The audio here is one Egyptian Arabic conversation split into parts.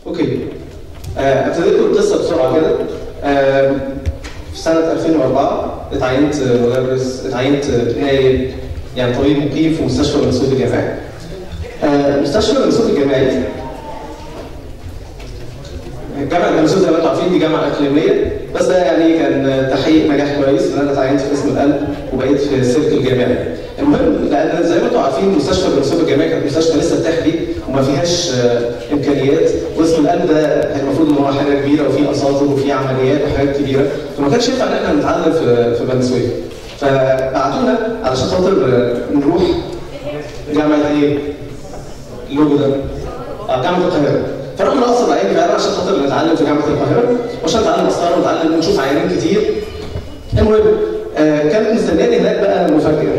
اوكي آه، ابتدي لكم القصه بسرعه كده آه، في سنه 2004 اتعينت مدرس اتعينت نائب يعني طبيب مقيم في مستشفى المنسوب الجامعي آه، مستشفى المنسوب الجامعي جامعة المنسوب زي ما انتم عارفين دي جامعة إقليمية بس ده يعني كان تحقيق نجاح كويس إن أنا اتعينت في اسم القلب وبقيت في السلك الجامعي. المهم لأن زي ما انتم عارفين مستشفى المنسوب الجامعي كانت مستشفى لسه بتحلي وما فيهاش آه، إمكانيات واسم القلب ده المفروض إن هو حاجة كبيرة وفيه أساطر وفيه عمليات وحاجات كبيرة فما كانش ينفع إن احنا نتعلم في في بني سويف. فبعتونا علشان خاطر آه، نروح جامعة إيه؟ اللوجو ده آه، جامعة القاهرة فرحنا قصر العين فعلا عشان خاطر نتعلم في جامعة القاهرة وعشان نتعلم أسرار ونتعلم ونشوف عيانين كتير المهم آه كانت مستنياني هناك بقى مفاجأة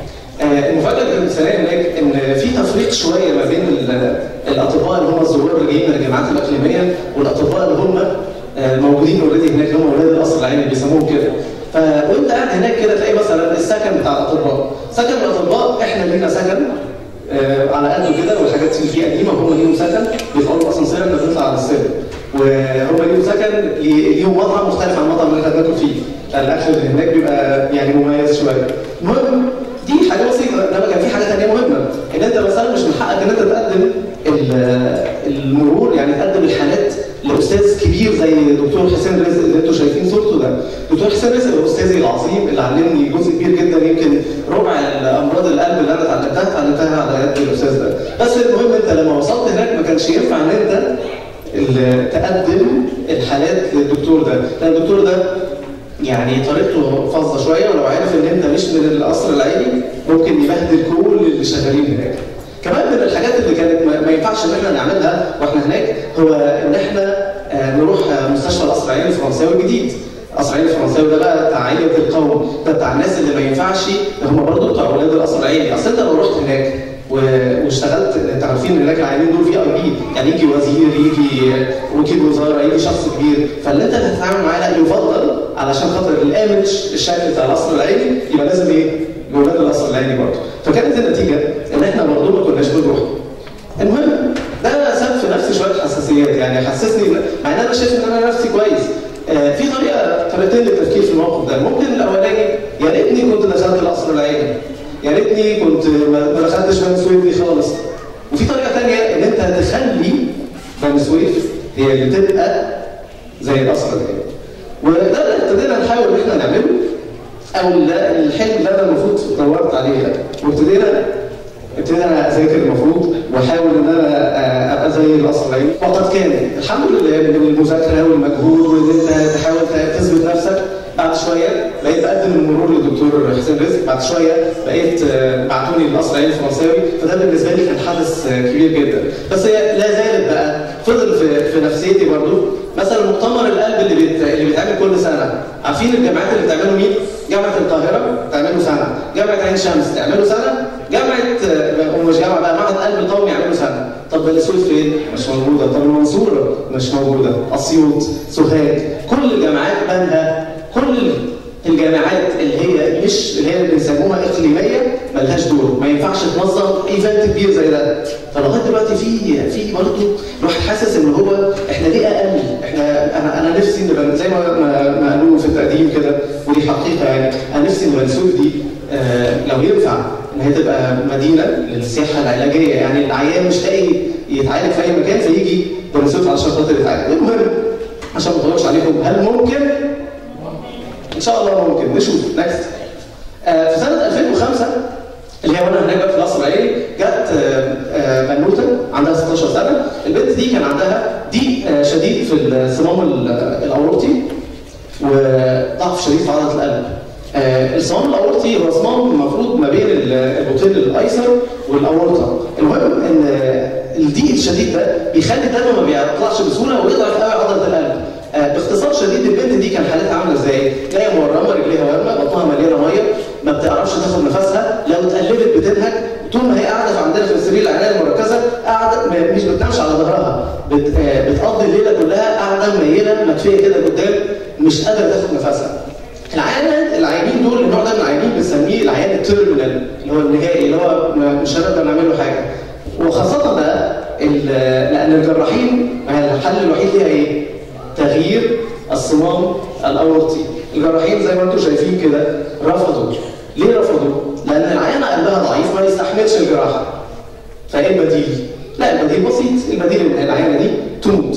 آه المفاجأة اللي كانت مستنياني هناك إن في تفريق شوية ما بين ال- الأطباء اللي هم الزوار اللي جايين من الجامعات الإقليمية والأطباء اللي هم آه موجودين اوريدي هناك اللي هم أولاد القصر العيني بيسموهم كده ف وانت قاعد هناك كده تلاقي مثلا السكن بتاع الاطباء سكن الاطباء احنا لينا سكن آه، على قده كده والحاجات اللي فيه قديمه وهم ليهم سكن بيطلعوا اسانسير لما بنطلع على السلم وهم ليهم سكن لي- ليهم مطعم مختلف عن المطعم اللي احنا بناكل فيه الاكل اللي هناك بيبقى يعني مميز شويه المهم دي حاجه بسيطه انما كان في حاجه ثانيه مهمه ان انت مثلا مش من حقك ان انت تقدم ال- المرور يعني تقدم الحالات لاستاذ كبير زي دكتور حسين رزق اللي انتم شايفين صورته ده دكتور حسين رزق هو استاذي العظيم اللي علمني جزء كبير جدا يمكن ربع الامراض القلب اللي انا اتعلمتها اتعلمتها على يد الاستاذ ده بس المهم انت لما وصلت هناك ما كانش ينفع ان انت ال- تقدم الحالات للدكتور ده لان الدكتور ده يعني طريقته فظه شويه ولو عرف ان انت مش من القصر العيني ممكن يبهدل كل اللي شغالين هناك كمان من الحاجات اللي كانت ما ما ينفعش ان احنا نعملها واحنا هناك هو ان احنا آه، نروح آه، مستشفى القصر العيني الفرنساوي الجديد القصر العيني الفرنساوي ده بقى بتاع عيله القوم ده بتاع الناس اللي ما ينفعش هم برضه بتوع اولاد القصر العيني اصل انت لو رحت هناك و- واشتغلت انت عارفين ان هناك العيانين دول في اي بي يعني يجي وزير يجي وكيل وزاره يجي شخص كبير فاللي انت هتتعامل معاه لا يفضل علشان خاطر الايمج الشكل بتاع القصر العيني يبقى لازم ايه؟ اولاد القصر العيني برضه فكانت النتيجه ان احنا برضه ما كناش بنروح المهم ده ساب في نفسي شويه حساسيات يعني حسسني إن- مع ان انا شايف ان انا نفسي كويس آه، في طريقه طريقتين للتفكير في الموقف ده ممكن الاولاني يا ريتني كنت دخلت القصر العيني يا ريتني كنت ما ما دخلتش بني سويف دي خالص وفي طريقه ثانيه ان انت تخلي بني سويف هي اللي تبقى زي القصر العيني وده اللي ابتدينا نحاول ان احنا نعمله او ال- الحلم اللي انا المفروض دورت عليه ده وابتدينا ابتدينا اذاكر المفروض واحاول ان انا آه، ابقى زي القصر العيني وقد كان الحمد لله من المذاكره والمجهود وان انت تحاول تثبت نفسك بعد شويه بقيت بقدم المرور للدكتور حسين رزق بعد شويه بقيت آه، بعتوني للقصر العيني الفرنساوي فده بالنسبه لي كان حدث آه، كبير جدا بس هي لا زالت بقى فضل في, في نفسيتي برضو مثلا مؤتمر القلب اللي بيت... اللي بيتعمل كل سنه عارفين الجامعات اللي بتعمله مين؟ جامعه القاهره تعمله سنه جامعه عين شمس تعمله سنه جامعه آه، ومش جامعه بقى معهد قلب القومي يعملوا سنه طب بني سويف فين؟ مش موجوده طب المنصوره مش موجوده اسيوط سوهاج كل الجامعات بالها كل الجامعات اللي هي مش اللي هي اللي بنسموها اقليميه ملهاش دور ما ينفعش تنظم ايفنت كبير زي ده فلغايه دلوقتي في في برضه الواحد حاسس ان هو احنا ليه اقل احنا انا انا نفسي نبقى زي ما ما ما قالوا في التقديم كده ودي حقيقه يعني انا نفسي ان بني سويف دي آه لو ينفع ان هي تبقى مدينه للسياحه العلاجيه يعني العيان مش لاقي يتعالج في اي مكان فيجي بني سويف علشان خاطر يتعالج المهم عشان ما اطولش عليكم هل ممكن ان شاء الله ممكن نشوف نكست آه في سنه 2005 اللي هي وانا هناك بقى في القصر العيني جت آه، آه، بنوته عندها 16 سنه البنت دي كان عندها ضيق آه، شديد في الصمام ال- الاورطي وضعف شديد في عضله القلب آه، الصمام الاورطي هو صمام المفروض ما بين ال- البطين الايسر والاورطه المهم ان آه، الضيق الشديد ده بيخلي الدم ما بيطلعش بسهوله ويضعف قوي عضله القلب آه، باختصار شديد البنت دي كان حالتها عامله ازاي؟ جايه مورمه رجليها ورمه بطنها مليانه ميه ما بتعرفش تاخد نفسها لو اتقلبت بتنهج طول ما هي قاعده في عندنا في السرير العنايه المركزه قاعده م- مش بتنامش على ظهرها بت... آه، بتقضي الليله كلها قاعده ميله مكفيه كده قدام مش قادره تاخد نفسها العيان العيانين دول النوع ده من العيانين بنسميه العيان التيرمينال اللي هو النهائي اللي هو م- مش هنقدر نعمل له حاجه وخاصه بقى ال- لان الجراحين ما هي الحل الوحيد ليها ايه؟ تغيير الصمام الاورطي الجراحين زي ما انتم شايفين كده رفضوا ليه رفضوا؟ لان العيانه قلبها ضعيف ما يستحملش الجراحه فايه البديل؟ لا البديل بسيط البديل ان العيانه دي تموت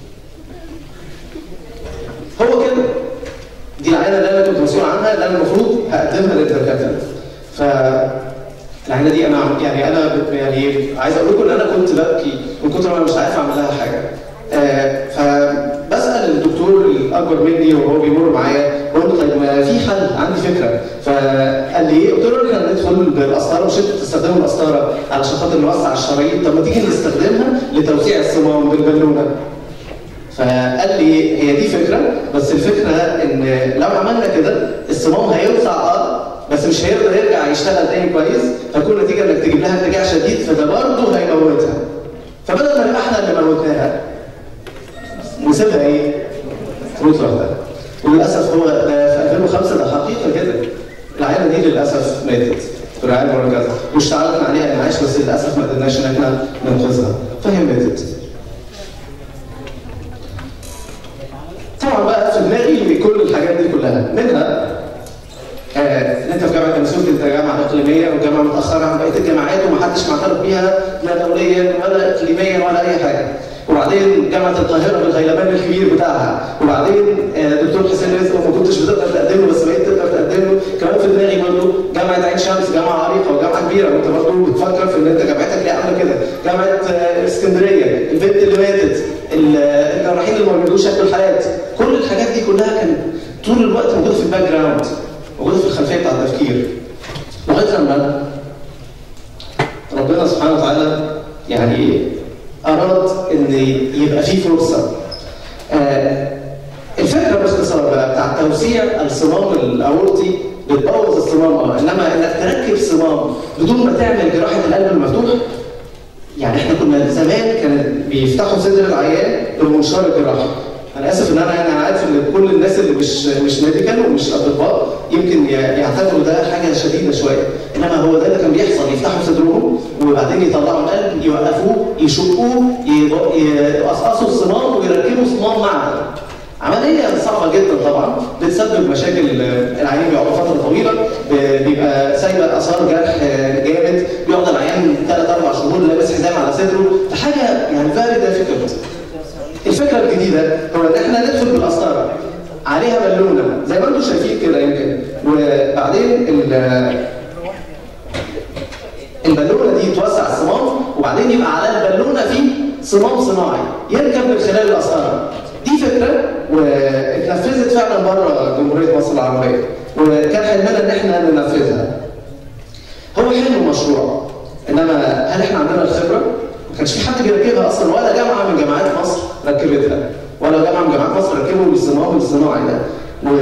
هو كده دي العينه اللي انا كنت مسؤول عنها اللي انا المفروض هقدمها للدكاتره ف العينه دي انا يعني انا يعني عايز اقول لكم ان انا كنت ببكي من كتر ما انا مش عارف اعمل لها حاجه آه فبسال الدكتور الاكبر مني وهو بيمر معايا بقول له طيب ما في حل عندي فكره فقال لي ايه؟ قلت له احنا ندخل بالقسطره مش انتوا بتستخدموا القسطره علشان خاطر نوسع الشرايين طب ما تيجي نستخدمها لتوسيع الصمام بالبالونه فقال لي هي دي فكره بس الفكره ان لو عملنا كده الصمام هيوسع اه بس مش هيقدر يرجع يشتغل تاني كويس فكل نتيجه انك تجيب لها ارتجاع شديد فده برضه هيموتها فبدل ما نبقى احنا اللي موتناها نسيبها ايه؟ تموت لوحدها وللاسف هو ده في 2005 ده حقيقه كده العيله دي للاسف ماتت في الرعايه المركزه واشتغلنا عليها انعاش بس للاسف ما قدرناش ان احنا ننقذها فهي ماتت طبعا بقى في دماغي كل الحاجات دي كلها منها آه، ان انت في جامعه المسؤول انت جامعه اقليميه وجامعه متاخره عن بقيه الجامعات ومحدش معترف بيها لا دوليا ولا اقليميا ولا اي حاجه. وبعدين جامعه القاهره بالغيلمان الكبير بتاعها، وبعدين آه، دكتور حسين رزق وما كنتش بتقدر تقدم له بس بقيت تقدر تقدم له، كمان في دماغي برضه جامعه عين شمس جامعه عريقه وجامعه كبيره وانت برضه بتفكر في ان انت جامعتك ليه عامله كده، جامعه آه، اسكندريه، البنت اللي ماتت، الجراحين اللي ما بيعملوش شكل الحالات، كل الحاجات دي كلها كانت طول الوقت موجوده في الباك جراوند. موجوده في الخلفيه بتاع التفكير لغايه لما ربنا سبحانه وتعالى يعني اراد ان يبقى في فرصه آه الفكره باختصار بقى بتاع توسيع الصمام الاورطي بتبوظ الصمام اه انما انك تركب صمام بدون ما تعمل جراحه القلب المفتوح يعني احنا كنا زمان كان بيفتحوا صدر العيان بالمنشار الجراحي انا اسف ان انا يعني انا عارف ان كل الناس اللي مش مش ميديكال ومش اطباء يمكن يعتبروا ده حاجه شديده شويه انما هو ده اللي كان بيحصل يفتحوا صدرهم وبعدين يطلعوا القلب يوقفوه يشقوه يقصقصوا الصمام ويركبوا صمام معدن عملية صعبة جدا طبعا بتسبب مشاكل العيان بيقعد فترة طويلة بيبقى سايبة آثار جرح جامد بيقعد العيان ثلاث أربع شهور لابس حزام على صدره فحاجة يعني فاري ديفيكولت الفكره الجديده هو ان احنا ندخل بالقسطره عليها بالونه زي ما انتم شايفين كده يمكن وبعدين البالونه دي توسع الصمام وبعدين يبقى على البالونه في صمام صناعي يركب من خلال القسطره دي فكره واتنفذت فعلا بره جمهوريه مصر العربيه وكان حلمنا ان احنا ننفذها هو حلم مشروع انما هل احنا عندنا الخبره؟ ما كانش في حد بيركبها اصلا ولا جامعه من جامعات مصر ركبتها ولا جامعه من جامعات مصر ركبوا بالصمام الصناعي ده و...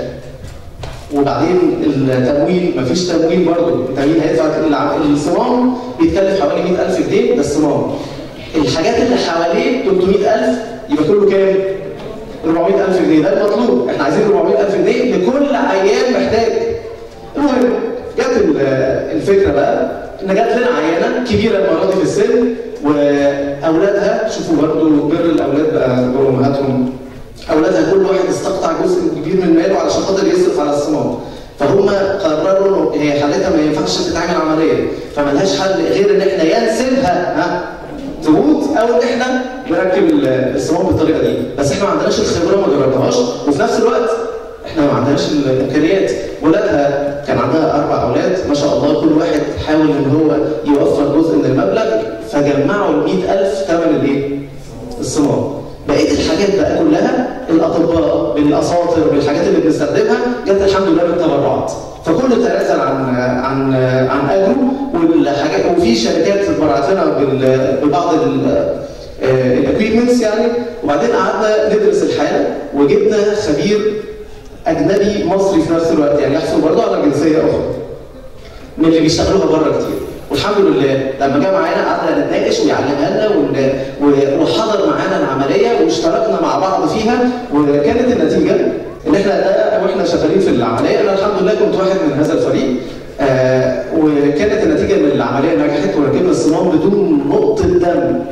وبعدين التمويل مفيش تمويل برضه التمويل هيدفع الصمام بيتكلف حوالي 100000 جنيه ده الصمام الحاجات اللي حواليه 300000 يبقى كله كام؟ 400000 جنيه ده المطلوب احنا عايزين 400000 جنيه لكل عيان محتاج المهم جت الفكره بقى ان جت لنا عيانه كبيره المره دي في السن واولادها شوفوا برضه بر الاولاد بقى بامهاتهم اولادها كل واحد استقطع جزء كبير من ماله علشان خاطر يصرف على الصمام فهم قرروا ان هي حالتها ما ينفعش تتعمل عمليه فملهاش حل غير ان احنا يا نسيبها ها تموت او ان احنا نركب الصمام بالطريقه دي بس احنا ما عندناش الخبره وما جربناهاش وفي نفس الوقت احنا ما عندناش الامكانيات ولادها كان عندها اربع اولاد ما شاء الله كل واحد حاول ان هو يوفر جزء من المبلغ فجمعوا ال 100000 ثمن الايه؟ الصمام. بقيه الحاجات بقى كلها الاطباء بالاساطر بالحاجات اللي بنستخدمها جت الحمد لله بالتبرعات. فكله تنازل عن عن عن اجره والحاجات وفي شركات اتبرعت لنا ببعض الاكويبمنتس يعني وبعدين قعدنا ندرس الحاله وجبنا خبير اجنبي مصري في نفس الوقت يعني يحصل برضه على جنسيه اخرى من اللي بيشتغلوها بره كتير والحمد لله لما جه معانا قعدنا نتناقش ويعلمها لنا وحضر معانا العمليه واشتركنا مع بعض فيها وكانت النتيجه ان احنا ده واحنا شغالين في العمليه انا الحمد لله كنت واحد من هذا الفريق آه وكانت النتيجه ان العمليه نجحت وركبنا الصمام بدون نقطه دم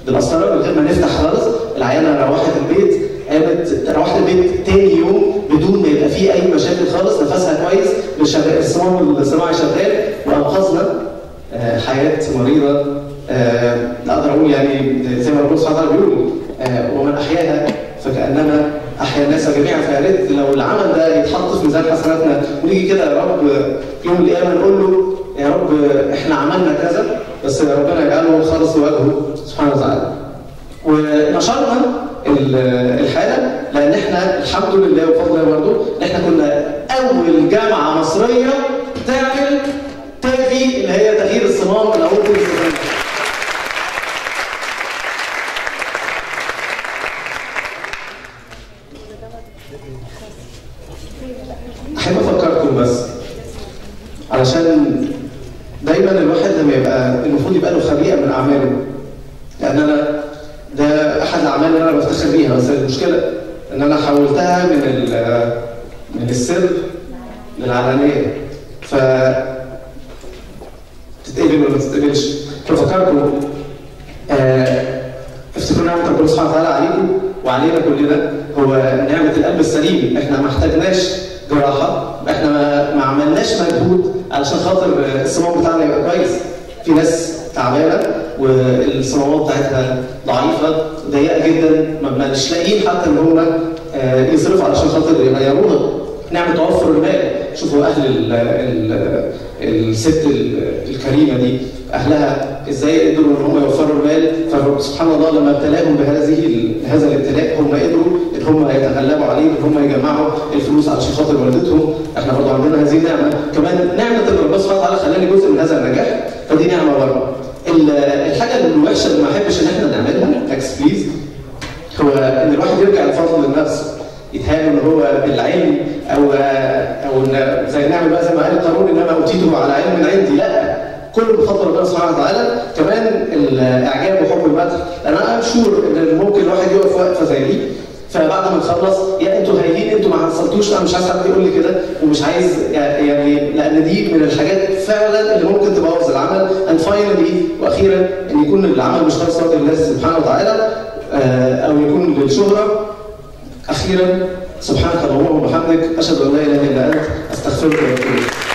بالقسطره من غير ما نفتح خالص العيانه روحت البيت قامت روحت البيت تاني يوم بدون ما يبقى فيه اي مشاكل خالص نفسها كويس الشغال- الصمام الصناعي شغال وانقذنا آه، حياه مريضه آه، اقدر اقول يعني زي ما ربنا سبحانه وتعالى بيقول آه، ومن احياها فكانما احيا الناس جميعا فيا ريت لو العمل ده يتحط في ميزان حسناتنا ونيجي كده يا رب يوم القيامه نقول له يا رب احنا عملنا كذا بس ربنا يجعله خالص لوجهه سبحانه وتعالى. ونشرنا ال- الحاله لان احنا الحمد لله وبفضل الله برضه ان احنا كنا اول جامعه مصريه تعمل تافي اللي هي تغيير الصمام الاول للصمام. احب افكركم بس علشان دايما الواحد لما يبقى المفروض يبقى له خبيئه من اعماله لان انا ده احد الاعمال اللي انا بفتخر بيها بس المشكله ان انا حولتها من ال- من السر للعلانيه ف تتقبل ولا ما تتقبلش ففكركم آه، افتكروا نعمه ربنا سبحانه وتعالى عليكم وعلينا كلنا هو نعمه القلب السليم احنا ما احتاجناش جراحه احنا ما, ما عملناش مجهود علشان خاطر آه، الصمام بتاعنا يبقى كويس في ناس تعبانه والصمامات بتاعتها ضعيفه ضيقه جدا ما ما مش لاقيين حتى ان هم آه، يصرفوا علشان خاطر يغيروها نعمل توفر المال شوفوا اهل ال ال الست ال- الكريمه دي اهلها ازاي قدروا ان هم يوفروا المال فسبحان الله لما ابتلاهم بهذه ال- هذا الابتلاء هم قدروا ان هم يتغلبوا عليه ان هم يجمعوا الفلوس علشان خاطر والدتهم احنا برضه عندنا هذه النعمه كمان نعمه ان ربنا سبحانه وتعالى خلاني جزء من هذا النجاح فدي نعمه برضه ال- الحاجه الوحشه اللي ما احبش ان احنا نعملها اكس بليز هو ان الواحد يرجع الفضل لنفسه يتهيأ ان هو بالعلم او او ان زي نعمل بقى زي ما قال القانون انما اوتيته على علم من عندي لا كله بفضل ربنا سبحانه وتعالى كمان الاعجاب وحب المدح لان انا شور ان ممكن الواحد يقف وقفه زي دي فبعد ما نخلص يا انتوا هايلين انتوا ما حصلتوش انا مش عايز حد يقول لي كده ومش عايز يعني لان دي من الحاجات فعلا اللي ممكن تبوظ العمل اند فاينلي واخيرا ان يكون العمل مش خالص راضي لله سبحانه وتعالى آه، او يكون للشهره اخيرا سبحانك اللهم وبحمدك اشهد ان لا اله الا انت استغفرك واتوب اليك